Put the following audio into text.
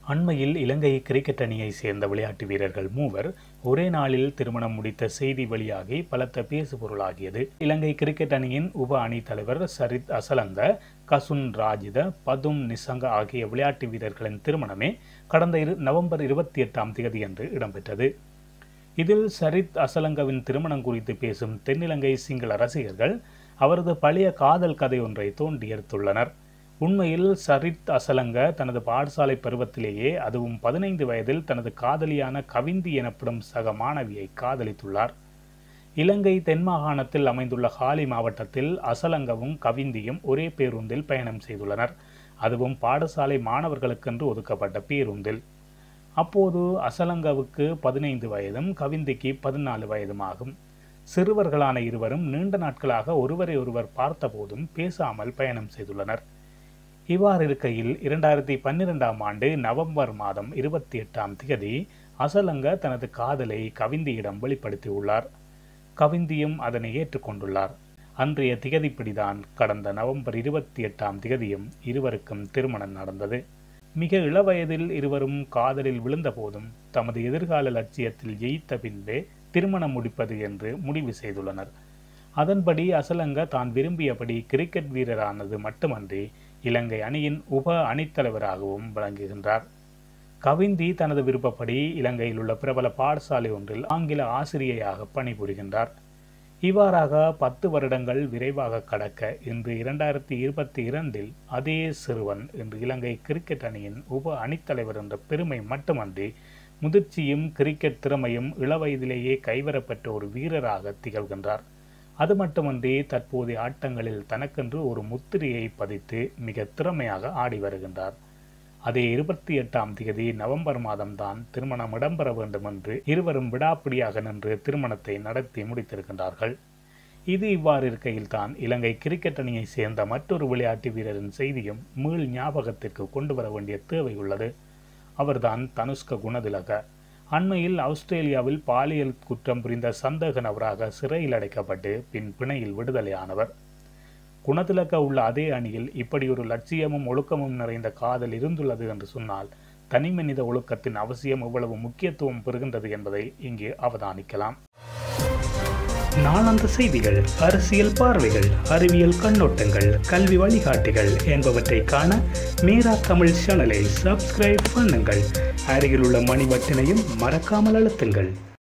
அண்மையில் இலங்கை கிரிக்கெட் அணியை சேர்ந்த விளையாட்டு வீரர்கள் மூவர் ஒரே நாளில் திருமணம் முடித்த செய்தி வெளியாகி பலத்த பேசுபொருளாகியது இலங்கை கிரிக்கெட் அணியின் உப அணி தலைவர் சரித் அசலங்க கசுன் ராஜித பதும் நிசங்க ஆகிய விளையாட்டு வீரர்களின் திருமணமே கடந்த இரு நவம்பர் இருபத்தி எட்டாம் தேதியன்று இடம்பெற்றது இதில் சரித் அசலங்கவின் திருமணம் குறித்து பேசும் தென்னிலங்கை சிங்கள ரசிகர்கள் அவரது பழைய காதல் கதை ஒன்றை தோண்டி எடுத்துள்ளனர் உண்மையில் சரித் அசலங்க தனது பாடசாலை பருவத்திலேயே அதுவும் பதினைந்து வயதில் தனது காதலியான கவிந்தி எனப்படும் சக மாணவியை காதலித்துள்ளார் இலங்கை தென்மாகாணத்தில் அமைந்துள்ள ஹாலி மாவட்டத்தில் அசலங்கவும் கவிந்தியும் ஒரே பேருந்தில் பயணம் செய்துள்ளனர் அதுவும் பாடசாலை மாணவர்களுக்கென்று ஒதுக்கப்பட்ட பேருந்தில் அப்போது அசலங்கவுக்கு பதினைந்து வயதும் கவிந்திக்கு பதினாலு வயதும் ஆகும் சிறுவர்களான இருவரும் நீண்ட நாட்களாக ஒருவரை ஒருவர் பார்த்தபோதும் பேசாமல் பயணம் செய்துள்ளனர் இவ்வாறு இருக்கையில் இரண்டாயிரத்தி பன்னிரெண்டாம் ஆண்டு நவம்பர் மாதம் இருபத்தி எட்டாம் திகதி அசலங்க தனது காதலை கவிந்தியிடம் வெளிப்படுத்தியுள்ளார் கவிந்தியும் அதனை ஏற்றுக்கொண்டுள்ளார் அன்றைய திகதிப்படிதான் கடந்த நவம்பர் இருபத்தி எட்டாம் திகதியும் இருவருக்கும் திருமணம் நடந்தது மிக இளவயதில் இருவரும் காதலில் விழுந்த போதும் தமது எதிர்கால லட்சியத்தில் ஜெயித்த பின்பே திருமணம் முடிப்பது என்று முடிவு செய்துள்ளனர் அதன்படி அசலங்க தான் விரும்பியபடி கிரிக்கெட் வீரரானது மட்டுமன்றி இலங்கை அணியின் உப அணித்தலைவராகவும் விளங்குகின்றார் கவிந்தி தனது விருப்பப்படி இலங்கையில் உள்ள பிரபல பாடசாலை ஒன்றில் ஆங்கில ஆசிரியையாக பணிபுரிகின்றார் இவ்வாறாக பத்து வருடங்கள் விரைவாக கடக்க இன்று இரண்டாயிரத்தி இருபத்தி இரண்டில் அதே சிறுவன் இன்று இலங்கை கிரிக்கெட் அணியின் உப அணித்தலைவர் என்ற பெருமை மட்டுமன்றி முதிர்ச்சியும் கிரிக்கெட் திறமையும் இளவயதிலேயே கைவரப்பெற்ற ஒரு வீரராக திகழ்கின்றார் அது மட்டுமன்றி தற்போதைய ஆட்டங்களில் தனக்கென்று ஒரு முத்திரையை பதித்து மிக திறமையாக ஆடி வருகின்றார் அதே இருபத்தி எட்டாம் தேதி நவம்பர் மாதம்தான் திருமணம் இடம்பெற வேண்டும் என்று இருவரும் விடாப்பிடியாக நின்று திருமணத்தை நடத்தி முடித்திருக்கின்றார்கள் இது இவ்வாறு இருக்கையில்தான் இலங்கை கிரிக்கெட் அணியை சேர்ந்த மற்றொரு விளையாட்டு வீரரின் செய்தியும் மீள் ஞாபகத்திற்கு கொண்டு வர வேண்டிய தேவை உள்ளது அவர்தான் தனுஷ்க குணதிலக அண்மையில் ஆஸ்திரேலியாவில் பாலியல் குற்றம் புரிந்த சந்தேக நபராக சிறையில் அடைக்கப்பட்டு பின் பிணையில் விடுதலையானவர் குணத்திலக்க உள்ள அதே அணியில் இப்படி ஒரு லட்சியமும் ஒழுக்கமும் நிறைந்த காதல் இருந்துள்ளது என்று சொன்னால் தனிமனித ஒழுக்கத்தின் அவசியம் எவ்வளவு முக்கியத்துவம் பெறுகின்றது என்பதை இங்கே அவதானிக்கலாம் நாளாந்த செய்திகள் அரசியல் பார்வைகள் அறிவியல் கண்ணோட்டங்கள் கல்வி வழிகாட்டிகள் என்பவற்றை காண மீரா தமிழ் சேனலை சப்ஸ்கிரைப் பண்ணுங்கள் அருகில் உள்ள மணி பட்டினையும் மறக்காமல் அழுத்துங்கள்